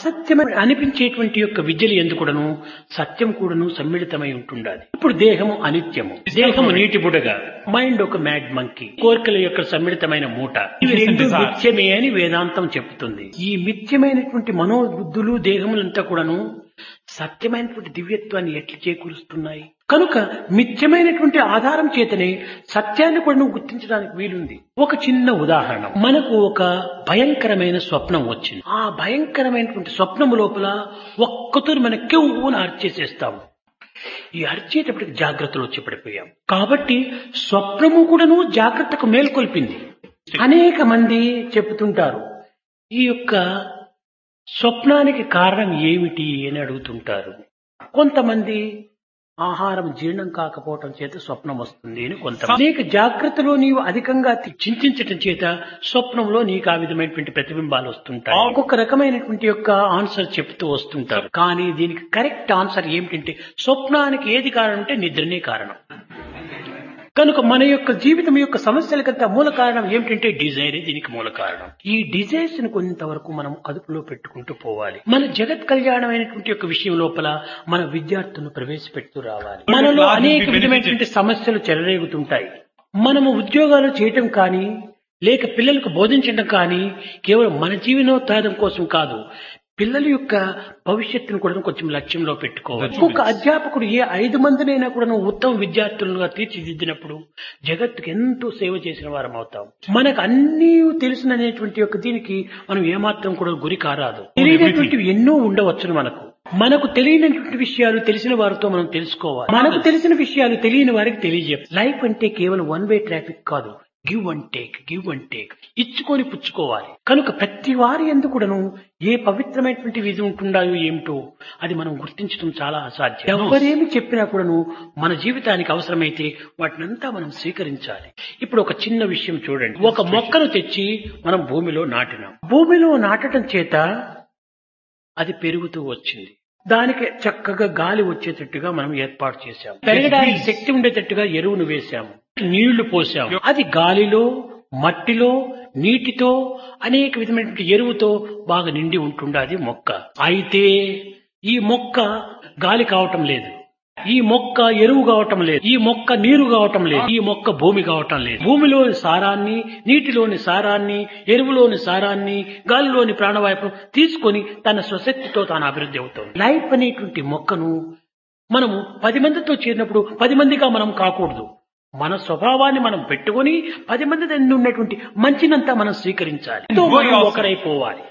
అసత్యమని అనిపించేటువంటి యొక్క విద్యలు ఎందుకుడను సత్యం కూడాను సమ్మిళితమై ఉంటుండాలి ఇప్పుడు దేహము అనిత్యము దేహము నీటి బుడగ మైండ్ ఒక మ్యాడ్ మంకీ కోరికల యొక్క సమ్మిళితమైన మూట ఇవి రెండు మిథ్యమే అని వేదాంతం చెప్తుంది ఈ మిథ్యమైనటువంటి మనోబుద్ధులు దేహములంతా కూడాను సత్యమైనటువంటి దివ్యత్వాన్ని ఎట్లు చేకూరుస్తున్నాయి కనుక మిథ్యమైనటువంటి ఆధారం చేతనే సత్యాన్ని కూడా నువ్వు గుర్తించడానికి వీలుంది ఒక చిన్న ఉదాహరణ మనకు ఒక భయంకరమైన స్వప్నం వచ్చింది ఆ భయంకరమైనటువంటి స్వప్నము లోపల ఒక్కతో మన కెవ్వును అర్చేసేస్తాము ఈ అరిచేటప్పటికి జాగ్రత్తలు వచ్చి పడిపోయాం కాబట్టి స్వప్నము కూడాను జాగ్రత్తకు మేల్కొల్పింది అనేక మంది చెబుతుంటారు ఈ యొక్క స్వప్నానికి కారణం ఏమిటి అని అడుగుతుంటారు కొంతమంది ఆహారం జీర్ణం కాకపోవటం చేత స్వప్నం వస్తుంది అని కొంత అనేక జాగ్రత్తలో నీవు అధికంగా చింతించటం చేత స్వప్నంలో నీకు ఆ విధమైనటువంటి ప్రతిబింబాలు వస్తుంటాయి ఒక్కొక్క రకమైనటువంటి యొక్క ఆన్సర్ చెప్తూ వస్తుంటారు కానీ దీనికి కరెక్ట్ ఆన్సర్ ఏమిటంటే స్వప్నానికి ఏది కారణం అంటే నిద్రనే కారణం కనుక మన యొక్క జీవితం యొక్క సమస్యలకంతా మూల కారణం ఏమిటంటే డిజైరే దీనికి మూల కారణం ఈ డిజైర్స్ ని కొంతవరకు మనం అదుపులో పెట్టుకుంటూ పోవాలి మన జగత్ కళ్యాణమైనటువంటి యొక్క విషయం లోపల మన విద్యార్థులను ప్రవేశపెడుతూ రావాలి మనలో అనేక విధమైనటువంటి సమస్యలు చెలరేగుతుంటాయి మనము ఉద్యోగాలు చేయటం కానీ లేక పిల్లలకు బోధించడం కానీ కేవలం మన జీవనోత్పాదం కోసం కాదు పిల్లల యొక్క భవిష్యత్తును కూడా కొంచెం లక్ష్యంలో పెట్టుకోవాలి ఒక్కొక్క అధ్యాపకుడు ఏ ఐదు మందినైనా కూడా ఉత్తమ విద్యార్థులుగా తీర్చిదిద్దినప్పుడు జగత్తుకు ఎంతో సేవ చేసిన వారం అవుతాం మనకు అన్ని తెలుసుననేటువంటి యొక్క దీనికి మనం ఏమాత్రం కూడా గురి కారాదు తెలియనటువంటివి ఎన్నో ఉండవచ్చును మనకు మనకు తెలియనటువంటి విషయాలు తెలిసిన వారితో మనం తెలుసుకోవాలి మనకు తెలిసిన విషయాలు తెలియని వారికి తెలియజేయాలి లైఫ్ అంటే కేవలం వన్ వే ట్రాఫిక్ కాదు give and take give and take ఇచ్చుకొని పుచ్చుకోవాలి కనుక ప్రతి వారి ఎందుకుడను ఏ పవిత్రమైనటువంటి విధి ఉంటుండాయో ఏమిటో అది మనం గుర్తించడం చాలా అసాధ్యం ఎవరేమి చెప్పినా కూడాను మన జీవితానికి అవసరమైతే వాటినంతా మనం స్వీకరించాలి ఇప్పుడు ఒక చిన్న విషయం చూడండి ఒక మొక్కను తెచ్చి మనం భూమిలో నాటినాం భూమిలో నాటడం చేత అది పెరుగుతూ వచ్చింది దానికి చక్కగా గాలి వచ్చేటట్టుగా మనం ఏర్పాటు చేశాము పెరగడానికి శక్తి ఉండేటట్టుగా ఎరువును వేశాము నీళ్లు పోసాము అది గాలిలో మట్టిలో నీటితో అనేక విధమైనటువంటి ఎరువుతో బాగా నిండి ఉంటుండది మొక్క అయితే ఈ మొక్క గాలి కావటం లేదు ఈ మొక్క ఎరువు కావటం లేదు ఈ మొక్క నీరు కావటం లేదు ఈ మొక్క భూమి కావటం లేదు భూమిలోని సారాన్ని నీటిలోని సారాన్ని ఎరువులోని సారాన్ని గాలిలోని ప్రాణవాయువు తీసుకొని తన స్వశక్తితో తాను అభివృద్ధి అవుతుంది లైఫ్ అనేటువంటి మొక్కను మనము పది మందితో చేరినప్పుడు పది మందిగా మనం కాకూడదు మన స్వభావాన్ని మనం పెట్టుకొని పది మంది దగ్గర ఉన్నటువంటి మంచినంతా మనం స్వీకరించాలి ఎంతో మనం ఒకరైపోవాలి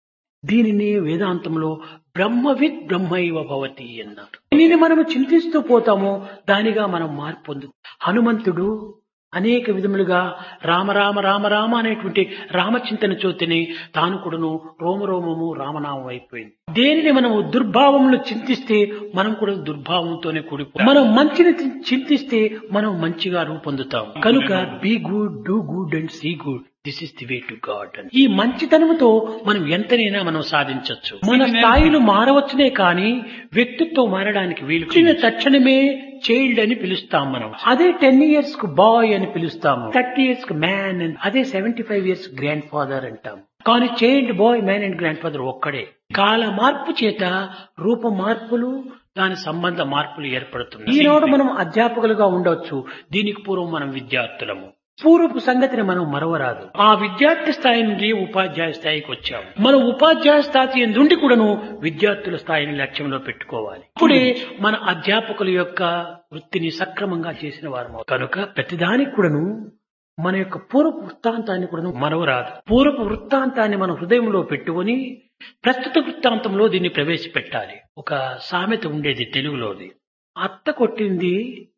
దీనిని వేదాంతంలో బ్రహ్మవిత్ బ్రహ్మైవ భవతి అన్నారు దీనిని మనము చింతిస్తూ పోతామో దానిగా మనం మార్పు పొందు హనుమంతుడు అనేక విధములుగా రామ రామ రామ రామ అనేటువంటి రామచింతన చూతని తాను కూడాను రోమరోమము రామనామం అయిపోయింది దేనిని మనము దుర్భావంలో చింతిస్తే మనం కూడా దుర్భావంతోనే కూడిపో మనం మంచిని చింతిస్తే మనం మంచిగా రూపొందుతాం కనుక be good do good and see good this is the way to God అని ఈ మంచితనముతో మనం ఎంతనైనా మనం సాధించవచ్చు మన స్థాయిలు మారవచ్చునే కానీ వ్యక్తిత్వం మారడానికి వీలు చిన్న తక్షణమే చైల్డ్ అని పిలుస్తాం మనం అదే టెన్ ఇయర్స్ కు బాయ్ అని పిలుస్తాము థర్టీ ఇయర్స్ కు మ్యాన్ అని అదే seventy five years grandfather అంటాం కానీ child boy man and grandfather ఒక్కడే కాల మార్పు చేత రూప మార్పులు దాని సంబంధ మార్పులు ఏర్పడుతున్నాయి ఈనాడు మనం అధ్యాపకులుగా ఉండవచ్చు దీనికి పూర్వం మనం విద్యార్థులము పూర్వపు సంగతిని మనం మరవరాదు ఆ విద్యార్థి స్థాయి నుండి ఉపాధ్యాయ స్థాయికి వచ్చాము మనం ఉపాధ్యాయ స్థాయి నుండి కూడాను విద్యార్థుల స్థాయిని లక్ష్యంలో పెట్టుకోవాలి ఇప్పుడే మన అధ్యాపకుల యొక్క వృత్తిని సక్రమంగా చేసిన వారు కనుక ప్రతిదానికి కూడాను మన యొక్క పూర్వపు వృత్తాంతాన్ని కూడా మరవరాదు పూర్వపు వృత్తాంతాన్ని మన హృదయంలో పెట్టుకొని ప్రస్తుత వృత్తాంతంలో దీన్ని ప్రవేశపెట్టాలి ఒక సామెత ఉండేది తెలుగులోది అత్త కొట్టింది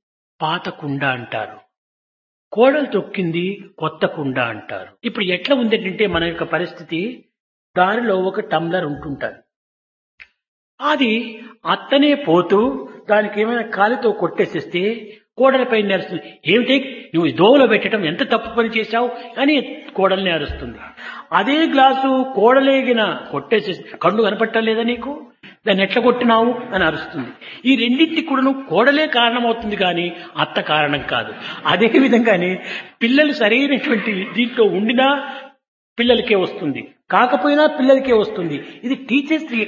పాత కుండ అంటారు కోడలు తొక్కింది కొత్త కుండ అంటారు ఇప్పుడు ఎట్లా ఉందంటే మన యొక్క పరిస్థితి దారిలో ఒక టంబ్లర్ ఉంటుంటది అది అత్తనే పోతూ దానికి ఏమైనా కాలితో కొట్టేసేస్తే కోడలపై నేరుస్తుంది ఏమిటి నువ్వు దోవలో పెట్టడం ఎంత తప్పు పని చేశావు అని కోడల్ని అరుస్తుంది అదే గ్లాసు కోడలేగిన కొట్టేసేసి కళ్ళు కనపట్టలేదా నీకు దాన్ని ఎట్లా కొట్టినావు అని అరుస్తుంది ఈ రెండింటికి కూడా నువ్వు కోడలే కారణమవుతుంది కానీ అత్త కారణం కాదు అదే విధంగానే పిల్లలు సరైనటువంటి దీంట్లో ఉండినా పిల్లలకే వస్తుంది కాకపోయినా పిల్లలకే వస్తుంది ఇది టీచర్స్